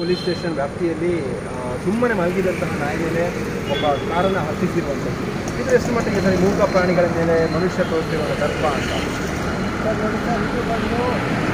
police station ವ್ಯಾಪ್ತಿಯಲ್ಲಿ ಸುಮ್ಮನೆ ಮಲಗಿದಂತಹ ನಾಯಿ ಮೇಲೆ ಒಬ್ಬ ಕಾರನ್ನು ಹತ್ತಿಸಿರುವಂಥದ್ದು ಇದು ಎಷ್ಟು ಮಟ್ಟಿಗೆ ಸರಿ ಮೂಕ ಪ್ರಾಣಿಗಳ ಮೇಲೆ ಮನುಷ್ಯ ತೋರಿಸಿರುವ ದರ್ಪ ಅಂತ ಸರ್ ನೋಡಿ ಸರ್ ಇದು ಬಂದು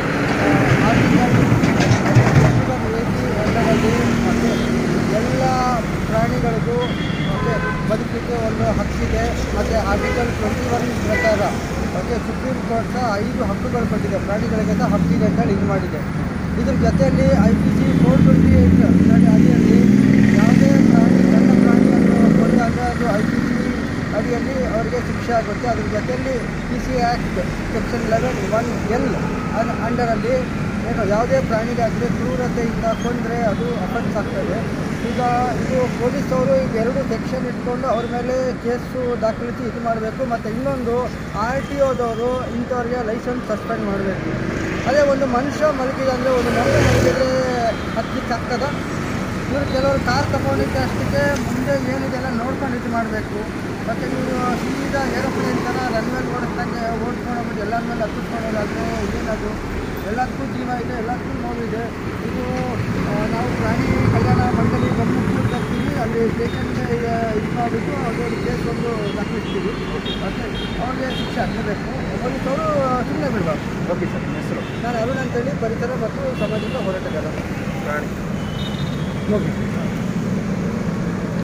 ಆರ್ಟಿಕಲ್ ಏಯ್ಟಿ ಒಂದರಲ್ಲಿ ಮತ್ತು ಎಲ್ಲ ಪ್ರಾಣಿಗಳಿಗೂ ಮತ್ತು ಬದುಕಲಿಕ್ಕೆ ಒಂದು ಹಕ್ಕಿದೆ ಮತ್ತು ಆರ್ಟಿಕಲ್ ಟ್ವೆಂಟಿ ಒನ್ ಪ್ರಕಾರ ಓಕೆ ಸುಪ್ರೀಂ ಕೋರ್ಟ್ ಸಹ ಐದು ಹಕ್ಕುಗಳು ಕೊಟ್ಟಿದೆ ಪ್ರಾಣಿಗಳಿಗೆ ಸಹ ಹಕ್ಕಿದೆ ಅಂತೇಳಿ ಇದು ಮಾಡಿದೆ ಇದ್ರ ಜೊತೆಯಲ್ಲಿ I P C four twenty eight ಅಡಿಯಲ್ಲಿ ಯಾವುದೇ ಪ್ರಾಣಿ ಸಣ್ಣ ಪ್ರಾಣಿಯನ್ನು ಕೊಂದಾಗ ಅದು ಐ ಪಿ ಸಿ ಅಡಿಯಲ್ಲಿ ಅವರಿಗೆ ಶಿಕ್ಷೆ ಆಗುತ್ತೆ ಅದ್ರ ಜೊತೆಯಲ್ಲಿ P C act section eleven one L ಅಂಡರಲ್ಲಿ ಏನು ಯಾವುದೇ ಪ್ರಾಣಿಗಾಗಲಿ ಕ್ರೂರತೆಯಿಂದ ಕೊಂದರೆ ಅದು ಅಫೆನ್ಸ್ ಆಗ್ತದೆ ಈಗ ಇದು ಪೊಲೀಸ್ ಅವರು ಇವೆರಡು ಸೆಕ್ಷನ್ ಇಟ್ಕೊಂಡು ಅವ್ರ ಮೇಲೆ ಕೇಸು ದಾಖಲಿಸಿ ಇದು ಮಾಡಬೇಕು ಮತ್ತು ಇನ್ನೊಂದು ಆರ್ ಟಿ ಒದವರು ಇಂಥವ್ರಿಗೆ ಲೈಸೆನ್ಸ್ ಸಸ್ಪೆಂಡ್ ಮಾಡಬೇಕು ಅದೇ ಒಂದು ಮನುಷ್ಯ ಮಲಗಿದೆ ಅಂದರೆ ಒಂದು ಮನುಷ್ಯ ಮಲಗಿದ್ರೆ ಹತ್ತಲಿಕ್ಕೆ ಆಗ್ತದ ಇವರು ಕೆಲವರು ಕಾರ್ ತಗೊಳ್ಳಿಕ್ಕೆ ಅಷ್ಟಕ್ಕೆ ಮುಂದೆ ಏನಿದೆಲ್ಲ ನೋಡ್ಕೊಂಡು ಇದು ಮಾಡಬೇಕು ಮತ್ತು ನೀವು ಸೀದಾ ಏರೋಪ್ಲೇನ್ ಥರ ರನ್ವೇಲ್ ಓಡಿಸ್ದಂಗೆ ಓಡಿಸ್ಕೊಂಡು ಹೋಗ್ಬಿಟ್ಟು ಎಲ್ಲರ ಮೇಲೆ ಹತ್ತಿಸ್ಕೊಳ್ಳೋದಾದರೆ ಏನದು ಎಲ್ಲದಕ್ಕೂ ಜೀವ ಇದೆ ಎಲ್ಲದಕ್ಕೂ ನೋವಿದೆ ಇದು ಆ, ನಾವು ಪ್ರಾಣಿ ಕಲ್ಯಾಣ ಮಂಡಳಿ ಗಮನಕ್ಕೆ ತರ್ತೀವಿ ಅಲ್ಲಿ ಸ್ಟೇಷನ್ಗೆ ಇದು ಮಾಡಿಬಿಟ್ಟು ಅವ್ರಿಗೆ ಕೇಸ್ ಒಂದು ದಾಖಲಿಸ್ತೀವಿ ಮತ್ತು ಅವ್ರಿಗೆ ಶಿಕ್ಷೆ ಆಗಬೇಕು ಪೊಲೀಸವರು ಸುಮ್ಮನೆ ಬಿಡಬಾರ್ದು ಓಕೆ ಸರ್ ನಿಮ್ಮ ಹೆಸರು ನಾನು ಅರುಣ್ ಅಂತೇಳಿ ಪರಿಸರ ಮತ್ತು ಸಾಮಾಜಿಕ ಹೋರಾಟಗಾರ ಪ್ರಾಣಿ ಓಕೆ